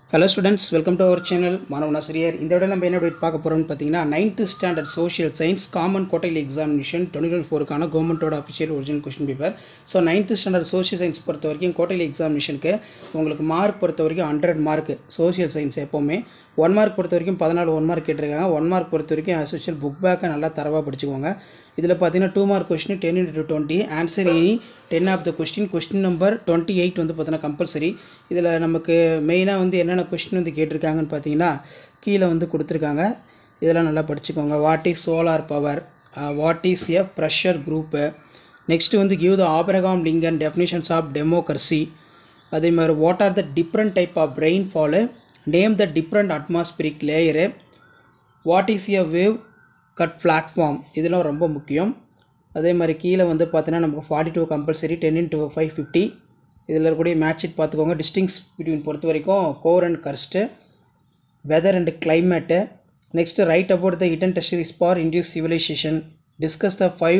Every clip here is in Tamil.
Hello students welcome to our channel மாணவன் ஆசிரியர் இந்த விட நம்ம என்ன update பார்க்க போகிறோம்னு பார்த்தீங்கன்னா ninth standard social science common கோட்டையில் எக்ஸாமினேஷன் டுவெண்ட்டி டுவெண்ட்டி ஃபோருக்கான கவர்மெண்ட்டோட official original question paper so ninth standard social science பொறுத்த வரைக்கும் கோட்டையில் எக்ஸாமினேஷனுக்கு உங்களுக்கு மார்க் பொறுத்த வரைக்கும் ஹண்ட்ரட் மார்க் சோஷியல் சயின்ஸ் எப்போவுமே ஒன் மார்க் பொறுத்த வரைக்கும் பதினாலு ஒன் மார்க் கேட்டிருக்காங்க ஒன் மார்க் பொறுத்த வரைக்கும் அசோஷியல் புக் பேக்கை நல்லா தரவாக படிச்சுக்கோங்க இதில் பார்த்தீங்கன்னா two mark question ten into twenty answer any ten of the question question number twenty eight வந்து பார்த்தீங்கன்னா கம்பல்சரி இதில் நமக்கு மெயினாக வந்து என்னென்ன கொஸ்டின் வந்து கேட்டிருக்காங்கன்னு பார்த்தீங்கன்னா கீழே வந்து கொடுத்துருக்காங்க இதெல்லாம் நல்லா படிச்சுக்கோங்க what is solar power what is a pressure group next வந்து give the Abraham Lincoln definitions of democracy அதே மாதிரி what are the different type of rainfall name the different atmospheric layer what is a wave cut platform இதெல்லாம் ரொம்ப முக்கியம் அதே மாதிரி கீழே வந்து பார்த்தீங்கன்னா நமக்கு forty two compulsory ten into five fifty இதில் இருக்கக்கூடிய மேட்ச் ஷீட் பார்த்துக்கோங்க டிஸ்டிங்ஸ் பிட்வீன் பொறுத்த வரைக்கும் core and கர்ஸ்ட்டு weather and climate next right about the hidden treasures for Indus civilisation discuss the five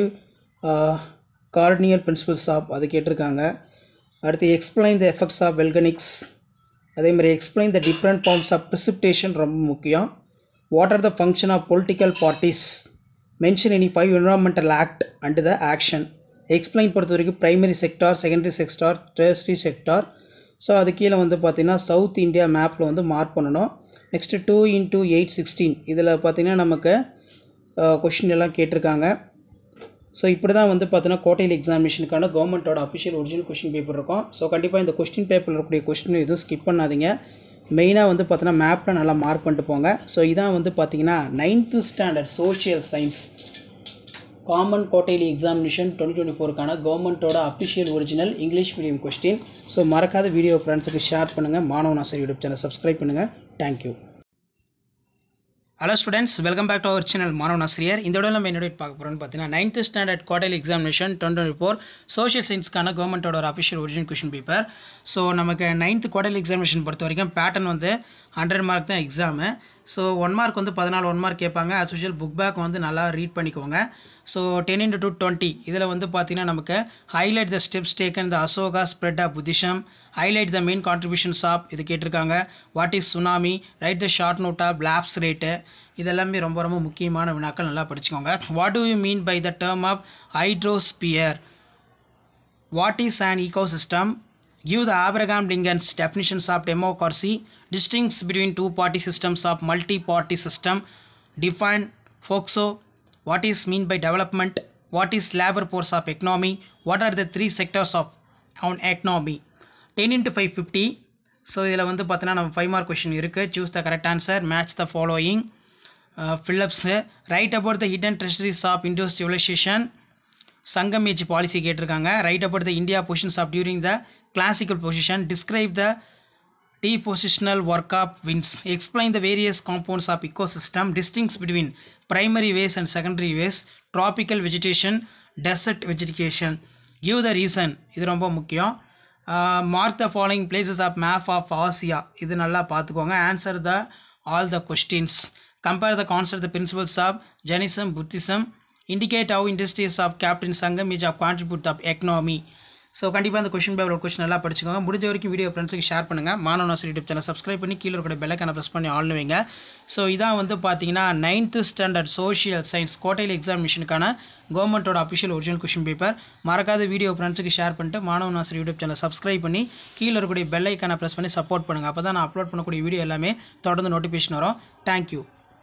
cardinal principles of அது கேட்டிருக்காங்க அடுத்து explain the effects of volcanics அதே மாதிரி explain the different forms of precipitation ரொம்ப முக்கியம் what are the function of political parties mention any five environmental act and the action explain பொறுத்த வரைக்கும் primary sector secondary sector tertiary sector so அது கீழே வந்து பார்த்திங்கன்னா சவுத் இந்தியா மேப்பில் வந்து மார்க் பண்ணணும் next two into eight sixteen இதில் பார்த்திங்கன்னா நமக்கு கொஷின் எல்லாம் கேட்டிருக்காங்க ஸோ இப்படி தான் வந்து பார்த்தீங்கன்னா கோட்டையில் எக்ஸாமினேஷனுக்கான கவர்மெண்ட்டோட அஃபிஷியல் ஒரிஜினல் கொஸ்டின் பேப்பர் இருக்கும் ஸோ கண்டிப்பாக இந்த கொஸ்டின் பேப்பரில் இருக்கக்கூடிய கொஸ்டின் எதுவும் ஸ்கிப் பண்ணாதீங்க மெயினாக வந்து பார்த்தீங்கன்னா மேப்பில் நல்லா மார்க் பண்ணிட்டு போங்க ஸோ இதான் வந்து பார்த்தீங்கன்னா ninth standard social science common கோட்டையில் எக்ஸாமினேஷன் டுவெண்ட்டி டுவெண்ட்டி ஃபோருக்கான கவர்மெண்ட்டோட official original English medium question so மறக்காத வீடியோ ஃப்ரெண்ட்ஸுக்கு ஷேர் பண்ணுங்கள் மாணவன் ஆசிரியர் யூடியூப் சேனல் சப்ஸ்கிரைப் பண்ணுங்கள் thank you hello students welcome back to our channel மாணவன் ஆசிரியர் இந்த விட நம்ம என்னோட பார்க்க போகிறோம்னு பார்த்தீங்கன்னா ninth standard quarterly examination twenty twenty four social சயின்ஸ்க்கான கவர்மெண்ட்டோட ஒரு official original question paper so நமக்கு நைன்த் குவார்டர்லி எக்ஸாமினேஷன் பொறுத்த வரைக்கும் பேட்டர்ன் வந்து ஹண்ட்ரட் மார்க் தான் எக்ஸாமு ஸோ ஒன் மார்க் வந்து பதினாலு ஒன் மார்க் கேட்பாங்க as usual புக் பேக் வந்து நல்லா ரீட் பண்ணிக்கோங்க so ten into two twenty இதில் வந்து பார்த்தீங்கன்னா நமக்கு highlight the steps taken the Ashoka spread of Buddhism highlight the main contributions of இது கேட்டிருக்காங்க what is tsunami right the short note of lapse rate இதெல்லாமே ரொம்ப ரொம்ப முக்கியமான வினாக்கள் நல்லா படிச்சுக்கோங்க what do you mean by the term of hydrosphere What is an ecosystem? Give the Abraham Lincoln's definitions of democracy. Distinguish between two party systems of multi party system. Define FOXO. What is mean by development? What is labor force of economy? What are the three sectors of on economy? 10 into 550. So இதில் வந்து பார்த்தீங்கன்னா நம்ம ஃபைவ் மார்க் கொஷின் இருக்குது choose the correct answer match the following fill ups right about the hidden treasures of Indo civilisation Sangam age policy கேட்டிருக்காங்க right about the India positions of during the classical position describe the depositional work of winds explain the various components of ecosystem distinguish between primary ways and secondary ways tropical vegetation desert vegetation give the reason இது ரொம்ப முக்கியம் mark the following places of map of Asia இது நல்லா பார்த்துக்கோங்க answer the all the questions compare the concept the principles of Jainism Buddhism indicate how industries of captain Sangam is of contribute of economy so கண்டிப்பாக அந்த கொஷின் பேப்பர் கொஷின் நல்லா படிச்சுக்கோங்க முடிஞ்ச வரைக்கும் வீடியோ ஃப்ரெண்ட்ஸுக்கு ஷேர் பண்ணுங்கள் மாணவ நாசர் யூடியூப் சேனல் சப்ஸ்கிரைப் பண்ணி கீழே இருக்கிற பெல்லைக்கான ப்ரெஸ் பண்ணி ஆள்னு வைங்க ஸோ இதான் வந்து பார்த்தீங்கன்னா நைன்த்து ஸ்டாண்டர்ட் சோஷியல் சயின்ஸ் கோட்டையில் எக்ஸாமினேஷனுக்கான கவர்மெண்ட்டோட அஃபிஷியல் ஒரிஜினல் கொஷின் பேப்பர் மறக்காத வீடியோ ஃப்ரெண்ட்ஸுக்கு ஷேர் பண்ணிட்டு மாணவ நாசர் யூடியூப் சேனல் சப்ஸ்கிரைப் பண்ணி கீழே இருக்கக்கூடிய பெல்லைக்கான ப்ரெஸ் பண்ணி சப்போர்ட் பண்ணுங்கள் அப்போ தான் நான் அப்லோட் பண்ணக்கூடிய வீடியோ எல்லாமே தொடர்ந்து நோட்டிஃபிகேஷன் வரும் thank you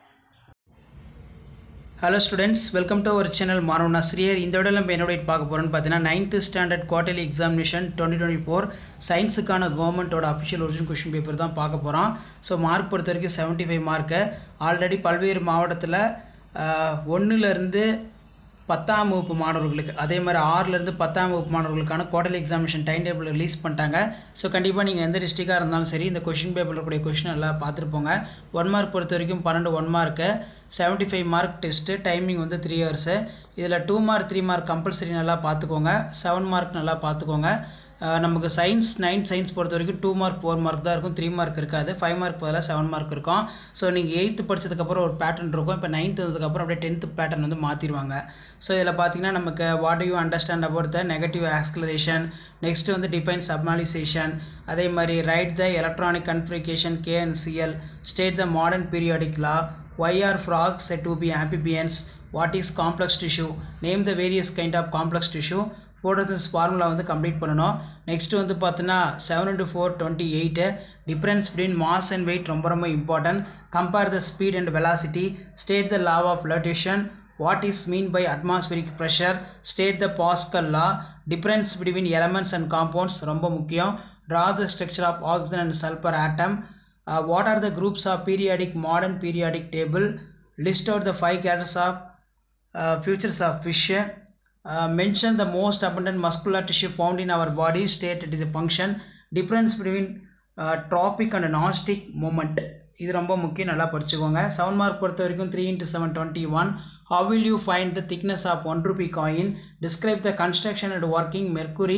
hello students welcome to our channel மாணவன் ஆசிரியர் இந்த விட நம்ம என்னோட பார்க்க போகிறோம்னு பார்த்தீங்கன்னா ninth standard quarterly examination twenty twenty four சயின்ஸுக்கான கவர்மெண்ட்டோட அஃபிஷியல் ஒரிஜினல் கொஷின் பேப்பர் தான் பார்க்க போகிறோம் ஸோ மார்க் பொறுத்த வரைக்கும் செவன்ட்டி ஃபைவ் மார்க்கு ஆல்ரெடி பல்வேறு மாவட்டத்தில் ஒன்றுலேருந்து பத்தாம் வகுப்பு மாணவர்களுக்கு அதே மாதிரி ஆறுலேருந்து பத்தாம் வகுப்பு மாணவர்களுக்கான quarterly examination time table release பண்ணிட்டாங்க ஸோ கண்டிப்பாக நீங்கள் எந்த டிஸ்ட்ரிக்டாக இருந்தாலும் சரி இந்த கொஷின் பேப்பரில் கூடிய கொஷின் எல்லாம் பார்த்துருப்போங்க ஒன் மார்க் பொறுத்த வரைக்கும் பன்னெண்டு one mark seventy five mark test timing வந்து த்ரீ ஹவர்ஸு இதில் two mark three mark compulsory நல்லா பார்த்துக்கோங்க செவன் மார்க் நல்லா பார்த்துக்கோங்க அஹ், நமக்கு சயின்ஸ் நைன்த் சயின்ஸ் பொறுத்த வரைக்கும் டூ மார்க் ஃபோர் மார்க் தான் இருக்கும் த்ரீ மார்க் இருக்காது ஃபைவ் மார்க் பதிலாக செவன் மார்க் இருக்கும் ஸோ நீங்கள் எயித்து படிச்சதுக்கப்புறம் ஒரு பேட்டர்ன் இருக்கும் இப்போ நைன்த் வந்ததுக்கப்புறம் அப்படியே டென்த்து பேட்டர்ன் வந்து மாற்றிடுவாங்க ஸோ இதில் பார்த்தீங்கன்னா நமக்கு what you understand about the negative acceleration next வந்து டிஃபைன் சப்மாலிசேஷன் அதே மாதிரி right the electronic configuration KNCL state the modern periodic law why are frogs said to be amphibians what is complex tissue name the various kind of complex tissue photosynthesis formula வந்து கம்ப்ளீட் பண்ணணும் நெக்ஸ்ட் வந்து பார்த்தீங்கன்னா seven into four twenty eight difference between mass and weight ரொம்ப ரொம்ப important compare the speed and velocity state the law of flotation what is mean by atmospheric pressure state the Pascal law difference between elements and compounds ரொம்ப முக்கியம் draw the structure of oxygen and sulphur atom what are the groups of periodic modern periodic table list out the five characters of uh, features of fish uh, mention the most abundant muscular tissue found in our body state it is a function difference between uh, tropic and non-stick movement இது ரொம்ப முக்கியம் நல்லா படிச்சுக்கோங்க செவன் மார்க் பொறுத்த வரைக்கும் three into seven twenty one how will you find the thickness of one rupee coin describe the construction and working mercury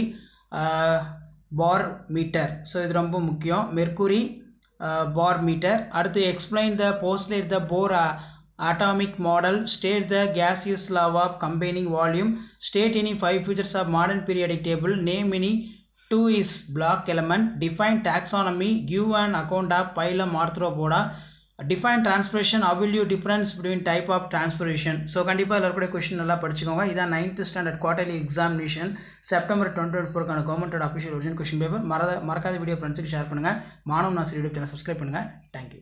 barometer so இது ரொம்ப முக்கியம் மெர்க்குரி பார் மீட்டர் அடுத்து explain the postulate the Bohr atomic model state the gaseous law of combining volume state any five features of modern periodic table name any two is block element define taxonomy give an account of phylum arthropoda define transpiration how will you difference between type of transpiration so கண்டிப்பாக இதில் இருக்கக்கூடிய கொஸ்டின் நல்லா படிச்சுக்கோங்க இதான் ninth standard quarterly examination September twenty twenty ஃபோருக்கான கவர்மெண்டோட அஃபிஷியல் ஒரிஜினல் கொஸ்டின் பேப்பர் மறத மறக்காத வீடியோ ஃப்ரெண்ட்ஸுக்கு ஷேர் பண்ணுங்கள் மாணவ நாசர் யூடியூப் சேனல் சப்ஸ்கிரைப் பண்ணுங்கள் thank you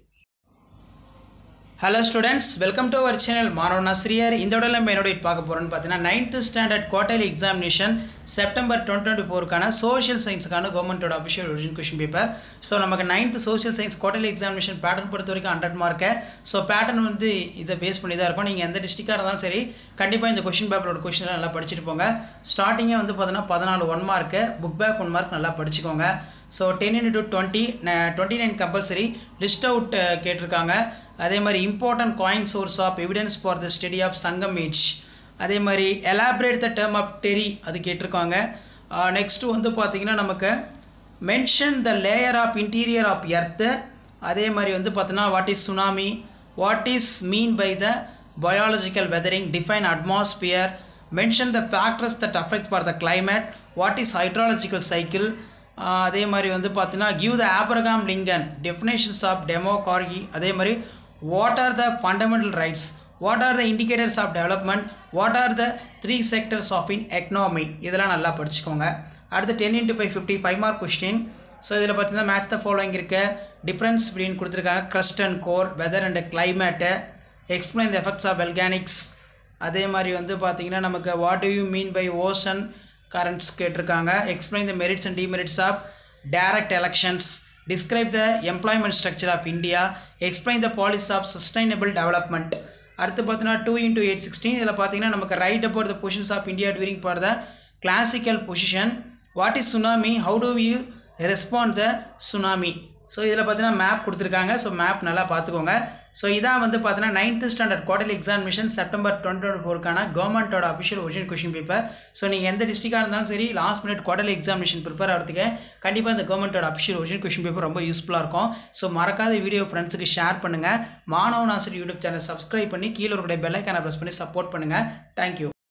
hello students welcome to our channel மாணவன் ஆசிரியர் இந்த உடல் நம்ம என்னோட பார்க்க போகிறோம்னு பார்த்தீங்கன்னா ninth standard quarterly examination September twenty twenty ஃபோருக்கான சோஷியல் சயின்ஸுக்கான கவர்மெண்ட்டோட official original question paper so நமக்கு ninth social science quarterly examination pattern பொறுத்த வரைக்கும் ஹண்ட்ரட் மார்க்கு ஸோ பேட்டர்ன் வந்து இதை பேஸ் பண்ணி தான் இருக்கும் நீங்கள் எந்த டிஸ்ட்ரிக்டாக இருந்தாலும் சரி கண்டிப்பாக இந்த கொஷின் பேப்பரோட கொஷின் நல்லா படிச்சுட்டு போங்க ஸ்டார்டிங்கே வந்து பார்த்தீங்கன்னா பதினாலு one mark book back one mark நல்லா படிச்சுக்கோங்க so ten into twenty twenty nine compulsory list out கேட்டிருக்காங்க அதே மாதிரி important coin source of evidence for the study of Sangam age அதே மாதிரி எலாபரேட் த டேர்ம் ஆஃப் டெரி அது கேட்டிருக்காங்க நெக்ஸ்ட்டு வந்து பார்த்திங்கன்னா நமக்கு mention the layer of interior of earth அதே மாதிரி வந்து பார்த்தோன்னா what is tsunami what is mean by the biological weathering define atmosphere mention the factors that affect for the climate what is hydrological cycle அதே மாதிரி வந்து பார்த்தீங்கன்னா give the Abraham Lincoln definitions of democracy அதே மாதிரி what are the fundamental rights what are the indicators of development what are the three sectors of in economy இதெல்லாம் நல்லா படிச்சுக்கோங்க அடுத்து ten into five fifty five mark question so இதில் பார்த்தீங்கன்னா மேட்ச் த ஃபாலோயிங் இருக்க டிஃப்ரென்ஸ் அப்படின்னு கொடுத்துருக்காங்க crust and core weather and climate explain the effects of volcanics அதே மாதிரி வந்து பார்த்தீங்கன்னா நமக்கு what do you mean by ocean currents கேட்டிருக்காங்க explain the merits and demerits of direct elections describe the employment structure of India explain the policy of sustainable development அடுத்து பார்த்தீங்கன்னா டூ இன்டூ எயிட் சிக்ஸ்டீன் இதில் பார்த்தீங்கன்னா நமக்கு write about the positions of India during for the classical position what is tsunami how do you respond the tsunami so இதில் பார்த்தீங்கன்னா மேப் கொடுத்துருக்காங்க ஸோ மேப் நல்லா பார்த்துக்கோங்க ஸோ இதான் வந்து பார்த்தீங்கன்னா ninth standard quarterly examination September twenty twenty ஃபோருக்கான கவர்மெண்ட்டோட official original question paper so நீங்கள் எந்த டிஸ்ட்ரிக்டாக இருந்தாலும் சரி last minute quarterly examination prepare ஆகிறதுக்கு கண்டிப்பாக இந்த கவர்மெண்ட்டோட அஃபிஷியல் ஒரிஜினல் கொஷின் பேப்பர் ரொம்ப யூஸ்ஃபுல்லாக இருக்கும் ஸோ மறக்காத வீடியோ ஃப்ரெண்ட்ஸுக்கு ஷேர் பண்ணுங்கள் மாணவன் ஆசிரியர் யூடியூப் சேனல் சப்ஸ்கிரைப் பண்ணி கீழே இருக்கிற பெல்லைக்கான ப்ரெஸ் பண்ணி சப்போர்ட் பண்ணுங்கள் தேங்க்யூ